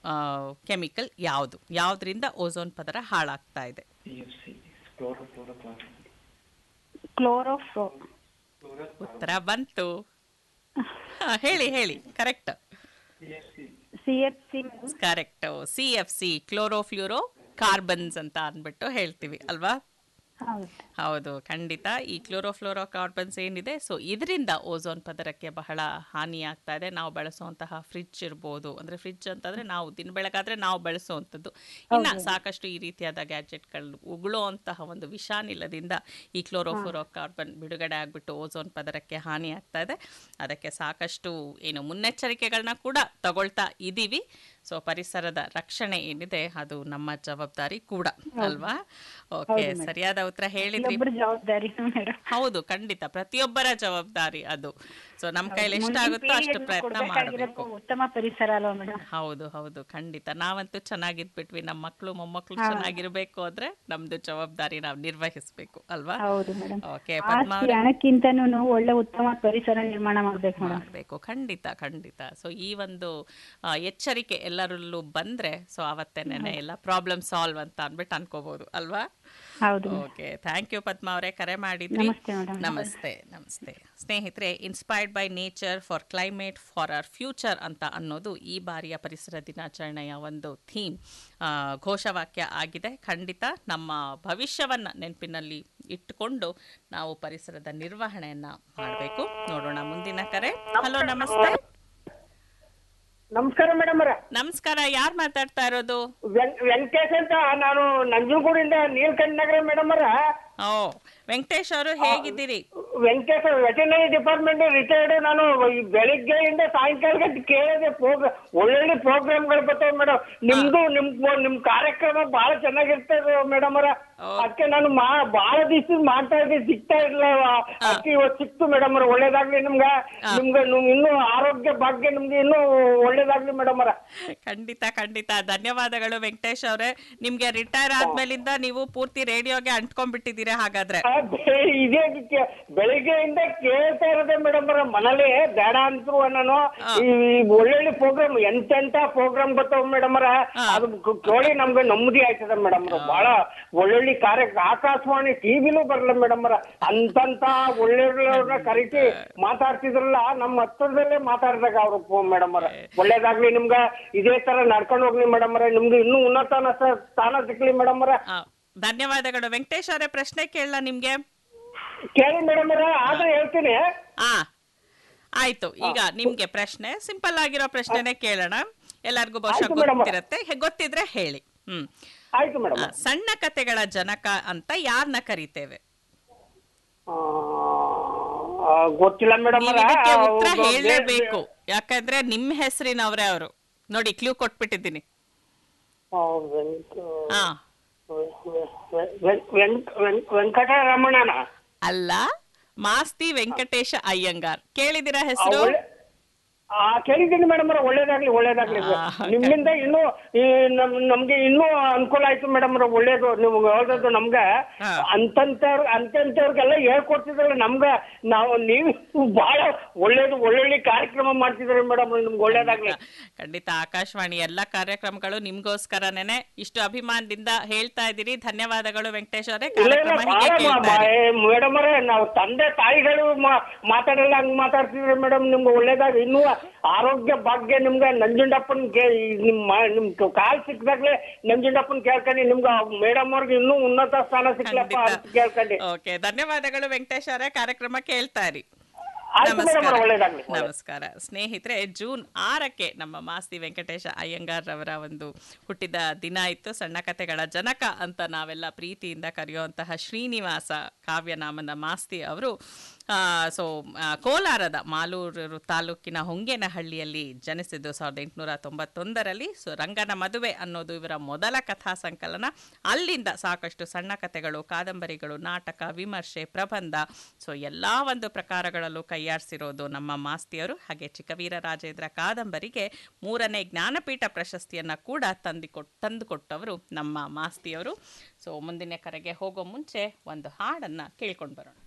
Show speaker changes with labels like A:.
A: Chemical ಯಾವುದು ಯಾವುದರಿಂದ ozone ಪದರ ಹಾಳಾಗ್ತಾ ಇದೆ
B: C F C chloro chloro
C: chlorofluoro
A: ಉತ್ತರ ಬಂತು ಹಾ, ಹೇಳಿ ಹೇಳಿ correct
C: C F C
A: correct C F C chlorofluorocarbons ಅಂತ ಅಂದ್ಬಿಟ್ಟು ಹೇಳ್ತೀವಿ ಅಲ್ವಾ
C: ಹೌದು
A: ಹೌದು ಖಂಡಿತ ಈ ಕ್ಲೋರೋಫ್ಲೋರೋ ಕಾರ್ಬನ್ಸ್ ಏನಿದೆ ಸೊ ಇದರಿಂದ ಓಝೋನ್ ಪದರಕ್ಕೆ ಬಹಳ ಹಾನಿ ಆಗ್ತಾ ಇದೆ ನಾವು ಬಳಸುವಂತಹ ಫ್ರಿಡ್ಜ್ ಇರ್ಬೋದು ಅಂದ್ರೆ ಫ್ರಿಡ್ಜ್ ಅಂತಂದ್ರೆ ನಾವು ದಿನ ಬೆಳಗಾದ್ರೆ ನಾವು ಬಳಸುವಂಥದ್ದು ಇನ್ನ ಸಾಕಷ್ಟು ಈ ರೀತಿಯಾದ ಗ್ಯಾಜೆಟ್ಗಳು ಉಗುಳುವಂತಹ ಒಂದು ವಿಷಾನಿಲದಿಂದ ಈ ಕ್ಲೋರೋಫ್ಲೋರೋ ಕಾರ್ಬನ್ ಬಿಡುಗಡೆ ಆಗ್ಬಿಟ್ಟು ಓಝೋನ್ ಪದರಕ್ಕೆ ಹಾನಿ ಆಗ್ತಾ ಇದೆ ಅದಕ್ಕೆ ಸಾಕಷ್ಟು ಏನು ಮುನ್ನೆಚ್ಚರಿಕೆಗಳನ್ನ ಕೂಡ ತಗೊಳ್ತಾ ಇದ್ದೀವಿ ಸೊ ಪರಿಸರದ ರಕ್ಷಣೆ ಏನಿದೆ ಅದು ನಮ್ಮ ಜವಾಬ್ದಾರಿ ಕೂಡ ಅಲ್ವಾ ಓಕೆ ಸರಿಯಾದ ಉತ್ತರ ಹೇಳಿದ್ರಿ
C: ಒಬ್ಬರ ಜವಾಬ್ದಾರಿ ಮೇಡಮ್
A: ಹೌದು ಖಂಡಿತ ಪ್ರತಿಯೊಬ್ಬರ ಜವಾಬ್ದಾರಿ ಅದು ಸೊ ನಮ್ಮ ಕೈಲಿ ಎಷ್ಟಾಗುತ್ತೋ ಅಷ್ಟು ಪ್ರಯತ್ನ ಮಾಡಬೇಕು
C: ಉತ್ತಮ ಪರಿಸರ ಅಲ್ವಾ ಮೇಡಮ್
A: ಹೌದು ಹೌದು ಖಂಡಿತ ನಾವಂತೂ ಚೆನ್ನಾಗಿದ್ಬಿಟ್ವಿ ನಮ್ಮ ಮಕ್ಕಳು ಮೊಮ್ಮಕ್ಕಳು ಚೆನ್ನಾಗಿರ್ಬೇಕು ಅಂದ್ರೆ ನಮ್ದು ಜವಾಬ್ದಾರಿ ನಾವು ನಿರ್ವಹಿಸ್ಬೇಕು ಅಲ್ವಾ
C: ಹೌದು ಮೇಡಮ್
A: ಓಕೆ ಪದ್ಮ
C: ಆಸ್ತಿ ಹಣಕ್ಕಿಂತನೂ ಒಳ್ಳೆ ಉತ್ತಮ ಪರಿಸರ ನಿರ್ಮಾಣ ಮಾಡ್ಬೇಕು ಮೇಡಮ್
A: ಮಾಡಬೇಕು ಖಂಡಿತ ಖಂಡಿತ ಸೊ ಈ ಒಂದು ಆ, ಎಚ್ಚರಿಕೆ ಎಲ್ಲರಲ್ಲೂ ಬಂದ್ರೆ ಸೊ ಅವತ್ತೇನೆ ಎಲ್ಲ ಪ್ರಾಬ್ಲಮ್ ಸಾಲ್ವ್ ಅಂತ ಅನ್ಬಿಟ್ಟು ಅನ್ಕೋಬಹುದು ಅಲ್ವಾ
C: ಹೌದು
A: ಓಕೆ ಥ್ಯಾಂಕ್ ಯು ಪದ್ಮ ಅವರೇ ಕರೆ ಮಾಡಿದ್ರಿ
C: ನಮಸ್ತೆ ಮೇಡಮ್
A: ನಮಸ್ತೆ ನಮಸ್ತೆ ಸ್ನೇಹಿತರೆ inspired by nature for climate for our future ಅಂತ ಅನ್ನೋದು ಈ ಬಾರಿಯ ಪರಿಸರ ದಿನಾಚರಣೆಯ ಒಂದು ಥೀಮ್ ಘೋಷವಾಕ್ಯ ಆಗಿದೆ ಖಂಡಿತ ನಮ್ಮ ಭವಿಷ್ಯವನ್ನ ನೆನಪಿನಲ್ಲಿ ಇಟ್ಟುಕೊಂಡು ನಾವು ಪರಿಸರದ ನಿರ್ವಹಣೆಯನ್ನ ಮಾಡಬೇಕು ನೋಡೋಣ ಮುಂದಿನ ಕರೆ ಹಲೋ ನಮಸ್ತೆ
D: ನಮಸ್ಕಾರ ಮೇಡಮ್ ಅವರ
A: ನಮಸ್ಕಾರ ಯಾರು ಮಾತಾಡ್ತಾ ಇರೋದು
D: ವೆಂಕಟೇಶ್ ಅಂತ ನಾನು ನಂಜನಗೂಡಿಂದ ನೀಲಕಂಠ ನಗರ ಮೇಡಮ್ ಅವರ
A: ಓ ವೆಂಕಟೇಶ್ ಅವರು ಹೇಗಿದ್ದೀರಿ
D: ವೆಂಕಟೇಶ್ ವೆಟರ್ನರಿ ಡಿಪಾರ್ಟ್ಮೆಂಟ್ ರಿಟೈರ್ಡ್ ನಾನು ಈ ಬೆಳಿಗ್ಗೆಯಿಂದ ಸಾಯಂಕಾಲಕ್ಕೆ ಕೇಳಿದೆ ಪ್ರೋಗ್ರಾಮ್ ಒಳ್ಳೊಳ್ಳೆ ಪ್ರೋಗ್ರಾಮ್ಗಳು ಬರ್ತಾವೆ ಮೇಡಮ್ ನಿಮ್ದು ನಿಮ್ ನಿಮ್ ಕಾರ್ಯಕ್ರಮ ಬಹಳ ಚೆನ್ನಾಗಿರ್ತದೆ ಮೇಡಮ್ ಅವರ ಅದಕ್ಕೆ ನಾನು ಮಾ ಬಹಳ ದಿವಸ ಮಾಡ್ತಾ ಇದ್ದೆ ಸಿಗ್ತಾ ಇಲ್ಲ ಅದಕ್ಕೆ ಇವತ್ತು ಸಿಕ್ತು ಮೇಡಮ್ ಅವ್ರ ಒಳ್ಳೇದಾಗ್ಲಿ ನಿಮ್ಗ ನಿಮ್ಗೆ ನಿಮ್ ಇನ್ನೂ ಆರೋಗ್ಯ ಭಾಗ್ಯ ನಿಮ್ಗೆ ಇನ್ನೂ ಒಳ್ಳೇದಾಗ್ಲಿ ಮೇಡಮ್ ಅವರ
A: ಖಂಡಿತ ಖಂಡಿತ ಧನ್ಯವಾದಗಳು ವೆಂಕಟೇಶ್ ಅವರೇ ನಿಮ್ಗೆ ರಿಟೈರ್ ಆದ್ಮೇಲಿಂದ ನೀವು ಪೂರ್ತಿ ರೇಡಿಯೋಗೆ ಅಂಟ್ಕೊಂಡ್ಬಿಟ್ಟಿದ್ದೀರಾ ಹಾಗಾದ್ರೆ
D: ಆ, ಬೆ- ಇದೇ ಕೆ- ಬೆಳಿಗ್ಗೆಯಿಂದ ಕೇಳ್ತಾ ಇರೋದೆ ಮೇಡಮ್ ಅವ್ರ ಮನೇಲಿ ಬೇಡ ಅಂತರು ನಾನು ಈ ಒಳ್ಳೊಳ್ಳೆ ಪ್ರೋಗ್ರಾಮ್ ಎಂತೆಂತ ಪ್ರೋಗ್ರಾಮ್ ಬರ್ತಾವ ಮೇಡಮ್ ಅವ್ರ ಅದು ಕ- ಕೇಳಿ ನಮ್ಗೆ ನೆಮ್ಮದಿ ಆಯ್ತದ ಮೇಡಮ್ ಅವ್ರ ಬಹಳ ಒಳ್ಳೊಳ್ಳೆ ಕಾರ್ಯ ಆಕಾಶವಾಣಿ ಟಿವಿಲೂ ಬರಲ್ಲ ಮೇಡಮ್ ಅವ್ರ ಅಂತಂತ ಒಳ್ಳೆಯವ್ರನ್ನ ಕರಿಸಿ ಮಾತಾಡ್ತಿದ್ರಲ್ಲ ನಮ್ಮ ಹತ್ರದಲ್ಲೇ ಮಾತಾಡ್ದಾಗ ಅವ್ರು ಮೇಡಮ್ ಅವ್ರ ಒಳ್ಳೇದಾಗ್ಲಿ ನಿಮ್ಗ ಇದೇ ತರ ನಡ್ಕೊಂಡು ಹೋಗ್ಲಿ ಮೇಡಮ್ ಅವ್ರ ನಿಮ್ಗೆ ಇನ್ನೂ ಉನ್ನತ ಸ- ಸ್ಥಾನ ಸಿಕ್ಲಿ ಮೇಡಮ್ ಅವ್ರ
A: ಆ, ಧನ್ಯವಾದಗಳು ವೆಂಕಟೇಶ್ ಅವರೇ ಪ್ರಶ್ನೆ ಕೇಳಲ್ಲ ನಿಮ್ಗೆ
D: ಕೇಳಿ ಮೇಡಮ್ ಅವ್ರ ಆದ್ರೆ ಹೇಳ್ತೀನಿ
A: ಆ ಆಯ್ತು ಈಗ ನಿಮ್ಗೆ ಪ್ರಶ್ನೆ ಸಿಂಪಲ್ ಆಗಿರೋ ಪ್ರಶ್ನೆನೇ ಕೇಳೋಣ ಎಲ್ಲರಿಗೂ ಬಹುಶಃ
D: ಆಯ್ತು madam.
A: ಗೊತ್ತಿರತ್ತೆ ಹೆ- ಗೊತ್ತಿದ್ರೆ ಹೇಳಿ ಹ್ಮ್
D: ಆಯ್ತು ಮೇಡಮ್
A: ಆ, ಸಣ್ಣ ಕತೆಗಳ ಜನಕ ಅಂತ ಯಾರನ್ನ ಕರಿತೇವೆ
D: ಗೊತ್ತಿಲ್ಲ ಮೇಡಮ್
A: ನೀವು ಇದಕ್ಕೆ ಉತ್ತರ ಹೇಳಲೇಬೇಕು ಯಾಕಂದ್ರೆ ನಿಮ್ ಹೆಸರಿನವ್ರೆ ಅವರು ನೋಡಿ ಕ್ಲೂ ಕೊಟ್ಬಿಟ್ಟಿದ್ದೀನಿ ಹಾ
D: ವೆಂಕಟರಮಣನ
A: ಅಲ್ಲ ಮಾಸ್ತಿ ವೆಂಕಟೇಶ ಅಯ್ಯಂಗಾರ್ ಕೇಳಿದಿರಾ ಹೆಸರು
D: ಆ ಕೇಳಿದ್ದೀನಿ ಮೇಡಮ್ ಅವ್ರ ಒಳ್ಳೇದಾಗ್ಲಿ ಒಳ್ಳೇದಾಗ್ಲಿ
A: ಆ,
D: ನಿಮ್ಮಿಂದ ಇನ್ನೂ ಈ ನಮ್ ನಮ್ಗೆ ಇನ್ನೂ ಅನುಕೂಲ ಆಯ್ತು ಮೇಡಮ್ ಅವ್ರ ಒಳ್ಳೇದು ನೀವು ಹೇಳ್ದದ್ದು ನಮ್ಗೆ
A: ಹಾ.
D: ಅಂತಂತವ್ರ ಅಂತಂತವ್ರಿಗೆಲ್ಲ ಹೇಳ್ಕೊಡ್ತಿದ್ರಲ್ಲ ನಮ್ಗ ನಾವು ನೀವು ಬಹಳ ಒಳ್ಳೇದು ಒಳ್ಳೊಳ್ಳೆ ಕಾರ್ಯಕ್ರಮ ಮಾಡ್ತಿದ್ರಿ ಮೇಡಮ್ ನಿಮ್ಗೆ ಒಳ್ಳೇದಾಗ್ಲಿ
A: ಖಂಡಿತ ಆಕಾಶವಾಣಿ ಎಲ್ಲಾ ಕಾರ್ಯಕ್ರಮಗಳು ನಿಮ್ಗೋಸ್ಕರನೇನೆ ಇಷ್ಟು ಅಭಿಮಾನದಿಂದ ಹೇಳ್ತಾ ಇದ್ದೀರಿ ಧನ್ಯವಾದಗಳು ವೆಂಕಟೇಶ್ ಅವರೇ
D: ಇಲ್ಲ ಇಲ್ಲ
A: ಕಾರ್ಯಕ್ರಮ ಹೀಗೆ ಕೇಳ್ತಾ ಇರಿ.
D: ಮೇಡಮ್ ಅವರೇ ನಾವು ತಂದೆ ತಾಯಿಗಳು ಮಾ- ಮಾತಾಡಲ್ಲ ಹಂಗ್ ಮಾತಾಡ್ತಿದ್ರಿ ಮೇಡಮ್ ನಿಮ್ಗೆ ಒಳ್ಳೇದಾಗ ಇನ್ನೂ ಆರೋಗ್ಯ ಭಾಗ್ಯ ನಿಮ್ಗೆ ನಂಜುಂಡಪ್ಪನ್ ಕೇ ನಿಮ್ಮ ನಿಮ್ ಕಾಲ್ ಸಿಕ್ದಾಗ್ಲೇ ನಂಜುಂಡಪ್ಪನ್ ಕೇಳ್ಕೊಂಡು ನಿಮ್ಗೆ ಮೇಡಮ್ ಅವ್ರಿಗೆ ಇನ್ನೂ ಉನ್ನತ ಸ್ಥಾನ ಸಿಕ್ಲಪ್ಪ ಅಂತ ಕೇಳ್ಕೊಂಡು
A: ಓಕೆ ಧನ್ಯವಾದಗಳು ವೆಂಕಟೇಶ್ ಅವರೇ ಕಾರ್ಯಕ್ರಮ ಕೇಳ್ತಾ ಇರಿ
D: ಆಯ್ತು ಮೇಡಮ್
A: ನಮಸ್ಕಾರ
D: ಅವ್ರೆ ಒಳ್ಳೇದಾಗ್ಲಿ
A: ನಮಸ್ಕಾರ ಸ್ನೇಹಿತರೆ ಜೂನ್ ಆರಕ್ಕೆ ನಮ್ಮ ಮಾಸ್ತಿ ವೆಂಕಟೇಶ ಅಯ್ಯಂಗಾರ್ ರವರ ಒಂದು ಹುಟ್ಟಿದ ದಿನ ಇತ್ತು ಸಣ್ಣ ಕಥೆಗಳ ಜನಕ ಅಂತ ನಾವೆಲ್ಲ ಪ್ರೀತಿಯಿಂದ ಕರೆಯುವಂತಹ ಶ್ರೀನಿವಾಸ ಕಾವ್ಯನಾಮನ ಮಾಸ್ತಿ ಅವರು ಸೊ ಕೋಲಾರದ ಮಾಲೂರು ತಾಲೂಕಿನ ಹೊಂಗೇನಹಳ್ಳಿಯಲ್ಲಿ ಜನಿಸಿದ್ದು ಸಾವಿರದ ಎಂಟುನೂರ ತೊಂಬತ್ತೊಂದರಲ್ಲಿ ಸೊ ರಂಗನ ಮದುವೆ ಅನ್ನೋದು ಇವರ ಮೊದಲ ಕಥಾ ಸಂಕಲನ ಅಲ್ಲಿಂದ ಸಾಕಷ್ಟು ಸಣ್ಣ ಕಥೆಗಳು ಕಾದಂಬರಿಗಳು ನಾಟಕ ವಿಮರ್ಶೆ ಪ್ರಬಂಧ ಸೊ ಎಲ್ಲ ಒಂದು ಪ್ರಕಾರಗಳಲ್ಲೂ ಕೈಯಾಡಿಸಿರೋದು ನಮ್ಮ ಮಾಸ್ತಿಯವರು ಹಾಗೆ ಚಿಕ್ಕವೀರ ರಾಜೇಂದ್ರ ಕಾದಂಬರಿಗೆ ಮೂರನೇ ಜ್ಞಾನಪೀಠ ಪ್ರಶಸ್ತಿಯನ್ನು ಕೂಡ ತಂದಿಕೊಟ್ ತಂದುಕೊಟ್ಟವರು ನಮ್ಮ ಮಾಸ್ತಿಯವರು ಸೊ ಮುಂದಿನ ಕರೆಗೆ ಹೋಗೋ ಮುಂಚೆ ಒಂದು ಹಾಡನ್ನು ಕೇಳ್ಕೊಂಡು ಬರೋಣ